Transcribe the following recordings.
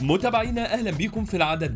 متابعينا اهلا بيكم في العدد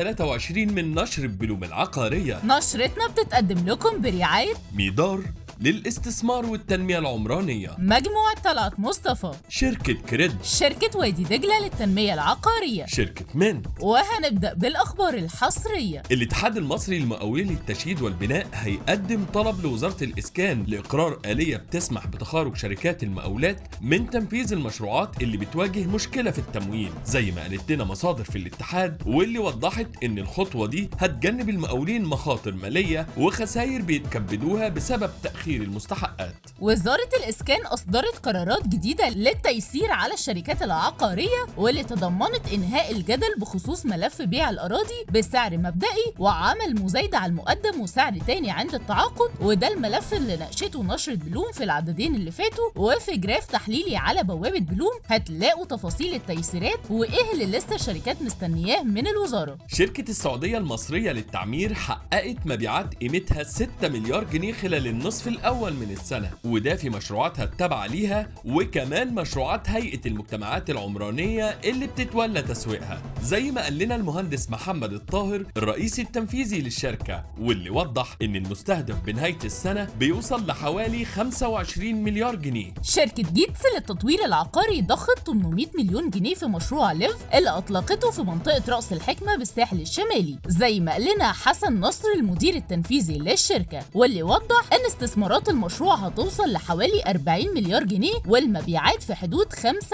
123 من نشر بلوم العقاريه نشرتنا بتتقدم لكم برعاية ميدار للاستثمار والتنميه العمرانيه مجموعة طلعت مصطفى شركه كريد شركة وادي دجلة للتنمية العقارية شركه منت وهنبدأ بالأخبار الحصرية الاتحاد المصري للمقاولين للتشييد والبناء هيقدم طلب لوزارة الإسكان لإقرار آلية بتسمح بتخارج شركات المقاولات من تنفيذ المشروعات اللي بتواجه مشكلة في التمويل زي ما قالت لنا مصادر في الاتحاد واللي وضحت إن الخطوة دي هتجنب المقاولين مخاطر مالية وخسائر بيتكبدوها بسبب تأخير المستحقات وزارة الإسكان أصدرت قرارات جديدة للتيسير على الشركات العقارية واللي تضمنت إنهاء الجدل بخصوص ملف بيع الأراضي بسعر مبدئي وعمل مزايدة على المقدم وسعر تاني عند التعاقد وده الملف اللي ناقشته نشرة بلوم في العددين اللي فاتوا وفي جراف تحليلي على بوابة بلوم هتلاقوا تفاصيل التيسيرات وإيه اللي لسه الشركات مستنياه من الوزارة شركة السعودية المصرية للتعمير حققت مبيعات قيمتها 6 مليار جنيه خلال النصف الأول من السنة وده في مشروعاتها التابعة ليها وكمان مشروعات هيئة المجتمعات العمرانية اللي بتتولى تسويقها زي ما قال لنا المهندس محمد الطاهر الرئيس التنفيذي للشركة واللي وضح إن المستهدف بنهاية السنة بيوصل لحوالي 25 مليار جنيه شركة جيتس للتطوير العقاري ضخت 800 مليون جنيه في مشروع ليف اللي أطلقته في منطقة رأس الحكمة بالساحل الشمالي زي ما قال لنا حسن نصر المدير التنفيذي للشركة واللي وضح أن استثمارات المشروع هتوصل لحوالي 40 مليار جنيه والمبيعات في حدود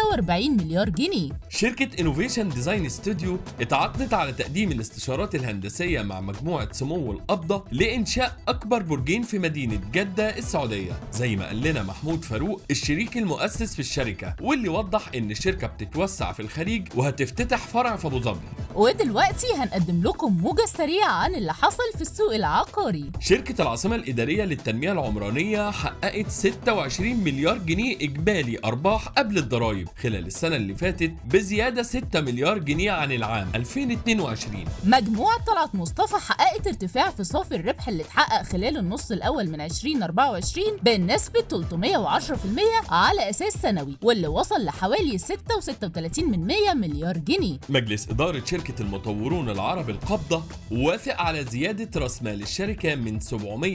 45 مليار جنيه شركة انوفيشن ديزاين ستوديو اتعاقدت على تقديم الاستشارات الهندسية مع مجموعة سمو القبضة لإنشاء أكبر برجين في مدينة جدة السعودية زي ما قال لنا محمود فاروق الشريك المؤسس في الشركة واللي وضح إن الشركة بتتوسع في الخليج وهتفتتح فرع في أبو ظبي ودلوقتي هنقدم لكم موجة سريعة عن اللي حصل في السوق العقاري شركة العاصمة الإدارية للتنمية العمرانية حققت 26 مليار جنيه إجمالي أرباح قبل الضرائب خلال السنة اللي فاتت بزيادة 6 مليار جنيه عن العام 2022 مجموعة طلعت مصطفى حققت ارتفاع في صافي الربح اللي اتحقق خلال النص الأول من 2024 بنسبة 310% على أساس سنوي واللي وصل لحوالي 6.36 من 100 مليار جنيه مجلس إدارة شركة المطورون العرب القبضة وافق على زيادة رأس مال الشركة من 772.3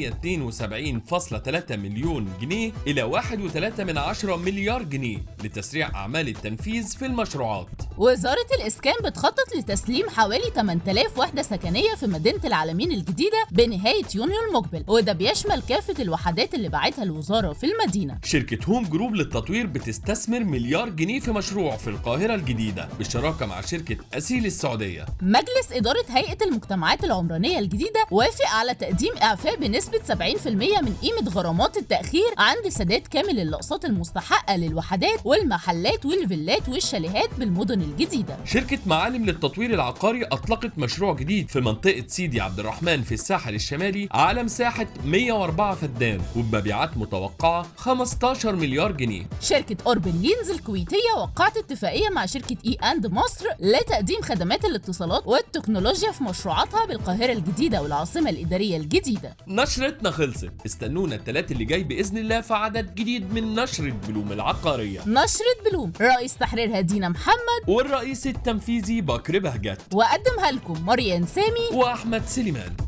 مليون جنيه إلى 1.3 من عشرة مليار جنيه لتسريع أعمال التنفيذ في المشروعات وزارة الإسكان بتخطط لتسليم حوالي 8000 وحدة سكنية في مدينة العالمين الجديدة بنهاية يونيو المقبل وده بيشمل كافة الوحدات اللي باعتها الوزارة في المدينة شركة هوم جروب للتطوير بتستثمر مليار جنيه في مشروع في القاهرة الجديدة بالشراكة مع شركة أسيل السعودية مجلس إدارة هيئة المجتمعات العمرانية الجديدة وافق على تقديم إعفاء بنسبة 70% من قيمة غرامات التأخير عند سداد كامل الأقساط المستحقة للوحدات والمحلات والفيلات والشاليهات بالمدن الجديدة شركة معالم للتطوير العقاري أطلقت مشروع جديد في منطقة سيدي عبد الرحمن في الساحل الشمالي على مساحة 104 فدان وبمبيعات متوقعة 15 مليار جنيه شركة أوربن لينز الكويتية وقعت اتفاقية مع شركة إي أند مصر لتقديم خدمات الاتصالات والتكنولوجيا في مشروعاتها بالقاهرة الجديدة والعاصمة الإدارية الجديدة نشرتنا خلصت استنونا التلات اللي جاي بإذن الله في عدد جديد من نشرة بلوم العقارية نشرة بلوم رئيس تحريرها دينا محمد والرئيس التنفيذي بكر بهجت وقدمها لكم مريان سامي وأحمد سليمان